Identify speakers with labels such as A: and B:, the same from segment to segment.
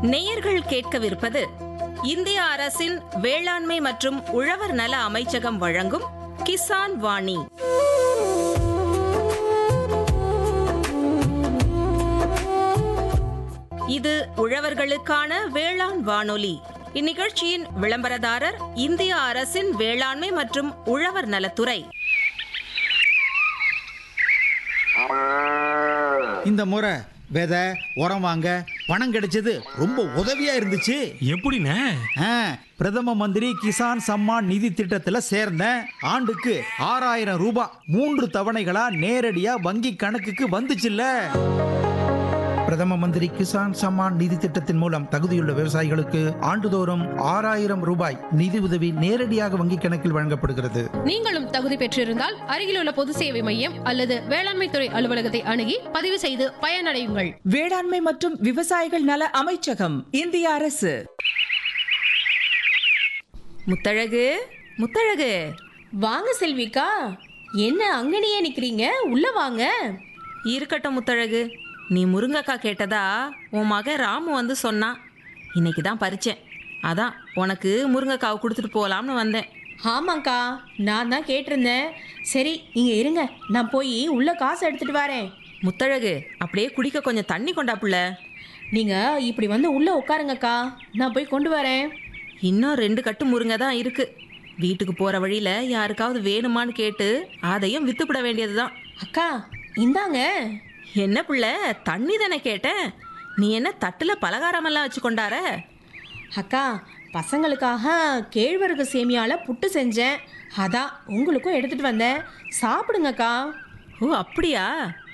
A: நேயர்கள் கேட்கவிருப்பது இந்திய அரசின் வேளாண்மை மற்றும் உழவர் நல அமைச்சகம் வழங்கும் கிசான் வாணி இது உழவர்களுக்கான வேளாண் வானொலி இந்நிகழ்ச்சியின் விளம்பரதாரர் இந்திய அரசின் வேளாண்மை மற்றும் உழவர் நலத்துறை
B: இந்த முறை விதை உரம் வாங்க பணம் கிடைச்சது ரொம்ப உதவியா இருந்துச்சு
C: எப்படிண்ணே
B: ஆ, பிரதம மந்திரி கிசான் சம்மான் நிதி திட்டத்துல சேர்ந்தேன் ஆண்டுக்கு ஆறாயிரம் ரூபாய் மூன்று தவணைகளா நேரடியா வங்கி கணக்குக்கு வந்துச்சுல்ல
D: பிரதம மந்திரி கிசான் சம்மான் நிதி திட்டத்தின் மூலம் தகுதியுள்ள விவசாயிகளுக்கு ஆண்டுதோறும் ஆறாயிரம் ரூபாய் நிதி உதவி நேரடியாக வங்கிக் கணக்கில் வழங்கப்படுகிறது
E: நீங்களும் தகுதி பெற்றிருந்தால் அருகிலுள்ள பொது சேவை மையம் அல்லது வேளாண்மை துறை அலுவலகத்தை அணுகி பதிவு செய்து பயனடையுங்கள்
F: வேளாண்மை மற்றும் விவசாயிகள் நல அமைச்சகம் இந்திய அரசு
A: முத்தழகு முத்தழகு
G: வாங்க செல்விக்கா என்ன அங்கனையே நிக்கிறீங்க உள்ள வாங்க
A: இருக்கட்டும் முத்தழகு நீ முருங்கக்காய் கேட்டதா உன் மகன் ராமு வந்து சொன்னான் இன்னைக்கு தான் பறிச்சேன் அதான் உனக்கு முருங்கைக்காவை கொடுத்துட்டு போகலாம்னு வந்தேன்
G: ஆமாக்கா நான் தான் கேட்டிருந்தேன் சரி இங்க இருங்க நான் போய் உள்ள காசு எடுத்துட்டு வரேன்
A: முத்தழகு அப்படியே குடிக்க கொஞ்சம் தண்ணி கொண்டா புள்ள
G: நீங்க இப்படி வந்து உள்ள உட்காருங்கக்கா நான் போய் கொண்டு வரேன்
A: இன்னும் ரெண்டு கட்டு முருங்கை தான் இருக்கு வீட்டுக்கு போற வழியில யாருக்காவது வேணுமான்னு கேட்டு அதையும் வித்துப்பிட வேண்டியதுதான்
G: அக்கா இந்தாங்க
A: என்ன புள்ள தண்ணி தானே கேட்டேன் நீ என்ன தட்டுல பலகாரமெல்லாம் வச்சு கொண்டார
G: அக்கா பசங்களுக்காக கேழ்வரகு சேமியால புட்டு செஞ்சேன் அதான் உங்களுக்கும் எடுத்துட்டு வந்தேன் சாப்பிடுங்கக்கா
A: ஓ அப்படியா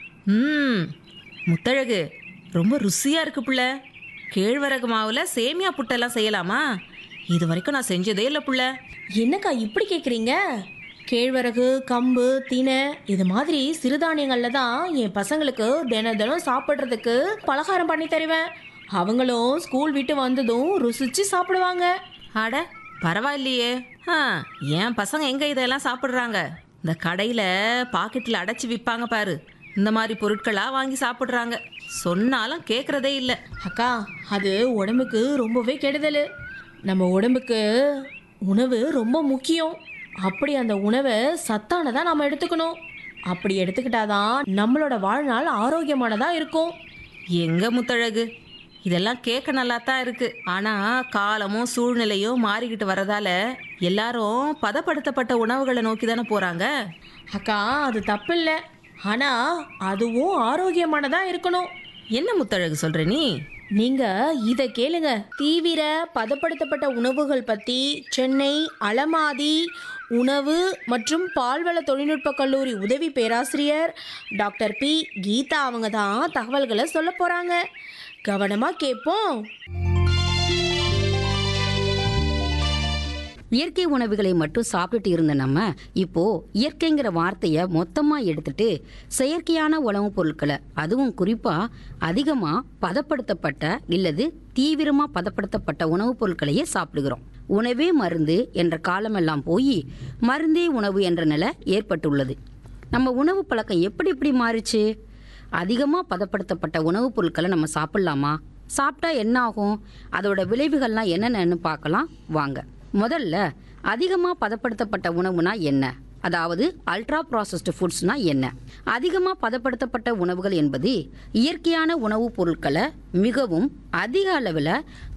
A: ம் முத்தழகு ரொம்ப ருசியா இருக்கு புள்ள கேழ்வரகு மாவுல சேமியா புட்டெல்லாம் செய்யலாமா இது வரைக்கும் நான் செஞ்சதே இல்லை புள்ள
G: என்னக்கா இப்படி கேட்குறீங்க கேழ்வரகு கம்பு தினை இது மாதிரி சிறுதானியங்கள்ல தான் என் பசங்களுக்கு தினம் தினம் சாப்பிட்றதுக்கு பலகாரம் பண்ணி தருவேன் அவங்களும் ஸ்கூல் விட்டு வந்ததும் ருசிச்சு சாப்பிடுவாங்க
A: அட பரவாயில்லையே ஆ என் பசங்க எங்க இதெல்லாம் சாப்பிட்றாங்க இந்த கடையில பாக்கெட்டில் அடைச்சி விற்பாங்க பாரு இந்த மாதிரி பொருட்களா வாங்கி சாப்பிட்றாங்க சொன்னாலும் கேட்குறதே இல்லை
G: அக்கா அது உடம்புக்கு ரொம்பவே கெடுதல் நம்ம உடம்புக்கு உணவு ரொம்ப முக்கியம் அப்படி அந்த உணவை சத்தானதா நம்ம எடுத்துக்கணும் அப்படி எடுத்துக்கிட்டாதான் நம்மளோட வாழ்நாள் ஆரோக்கியமானதா இருக்கும்
A: எங்க முத்தழகு இதெல்லாம் கேட்க நல்லா தான் இருக்கு ஆனா காலமும் சூழ்நிலையும் மாறிக்கிட்டு வரதால எல்லாரும் பதப்படுத்தப்பட்ட உணவுகளை நோக்கி தானே போறாங்க
G: அக்கா அது தப்பில்லை ஆனா அதுவும் ஆரோக்கியமானதா இருக்கணும்
A: என்ன முத்தழகு சொல்ற நீ
G: நீங்க இத கேளுங்க தீவிர பதப்படுத்தப்பட்ட உணவுகள் பத்தி சென்னை அலமாதி உணவு மற்றும் பால்வள தொழில்நுட்ப கல்லூரி உதவி பேராசிரியர் டாக்டர் பி கீதா அவங்க தான் தகவல்களை சொல்ல போறாங்க கவனமா கேட்போம்
H: இயற்கை உணவுகளை மட்டும் சாப்பிட்டுட்டு இருந்த நம்ம இப்போ இயற்கைங்கிற வார்த்தையை மொத்தமா எடுத்துட்டு செயற்கையான உணவுப் பொருட்களை அதுவும் குறிப்பா அதிகமா பதப்படுத்தப்பட்ட இல்லது தீவிரமா பதப்படுத்தப்பட்ட உணவுப் பொருட்களையே சாப்பிடுகிறோம் உணவே மருந்து என்ற காலமெல்லாம் போய் மருந்தே உணவு என்ற நிலை ஏற்பட்டுள்ளது நம்ம உணவு பழக்கம் எப்படி இப்படி மாறுச்சு அதிகமாக பதப்படுத்தப்பட்ட உணவுப் பொருட்களை நம்ம சாப்பிட்லாமா சாப்பிட்டா என்ன ஆகும் அதோட விளைவுகள்லாம் என்னென்னு பார்க்கலாம் வாங்க முதல்ல அதிகமாக பதப்படுத்தப்பட்ட உணவுனா என்ன அதாவது அல்ட்ரா ப்ராசஸ்டு ஃபுட்ஸ்னா என்ன அதிகமாக பதப்படுத்தப்பட்ட உணவுகள் என்பது இயற்கையான உணவுப் பொருட்களை மிகவும் அதிக அளவில்